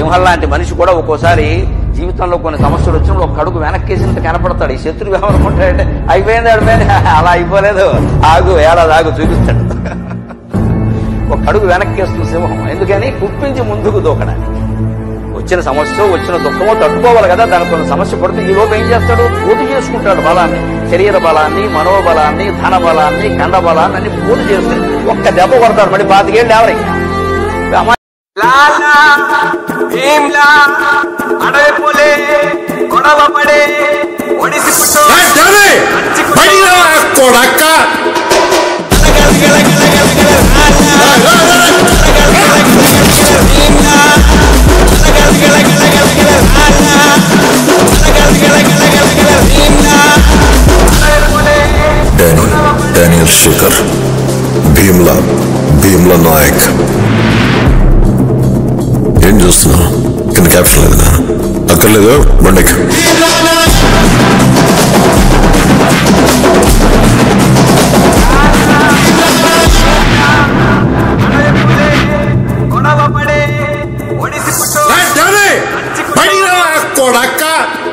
సింహం లాంటి మనిషి కూడా ఒక్కోసారి జీవితంలో కొన్ని సమస్యలు వచ్చినప్పుడు ఒక అడుగు వెనక్కేసినట్టు కనపడతాడు ఈ శత్రువు ఏమనుకుంటాడంటే అయిపోయింది అయిపోయింది అలా అయిపోలేదు ఆగు ఏడాది ఆగు చూపిస్తాడు ఒక అడుగు వెనక్కేస్తుంది సింహం ఎందుకని కుప్పించి ముందుకు దూకడానికి వచ్చిన సమస్య వచ్చిన దుఃఖమో తట్టుకోవాలి కదా దానికి కొన్ని సమస్య పడితే ఈ లోపు ఏం చేస్తాడు పోటీ చేసుకుంటాడు బలాన్ని శరీర బలాన్ని మనోబలాన్ని ధన బలాన్ని కండ బలాన్ని అన్ని పోటీ చేసి ఒక్క దెబ్బ కొడతాడు మళ్ళీ పాతికేళ్ళు ఎవరైనా లాలా భీమ్లా అడవి పులే గొడవ పడే ఒడిసి పుట్టో కొడక్క డానియల్ డానియల్ శేఖర్ భీమ్లా భీమ్లా నాయక్ ఏం చూస్తున్నా కింద క్యాప్షన్ లేదునా అక్కర్లేదు బండికి గొడవ పడే ఒడిసి పుట్టో కొడక్క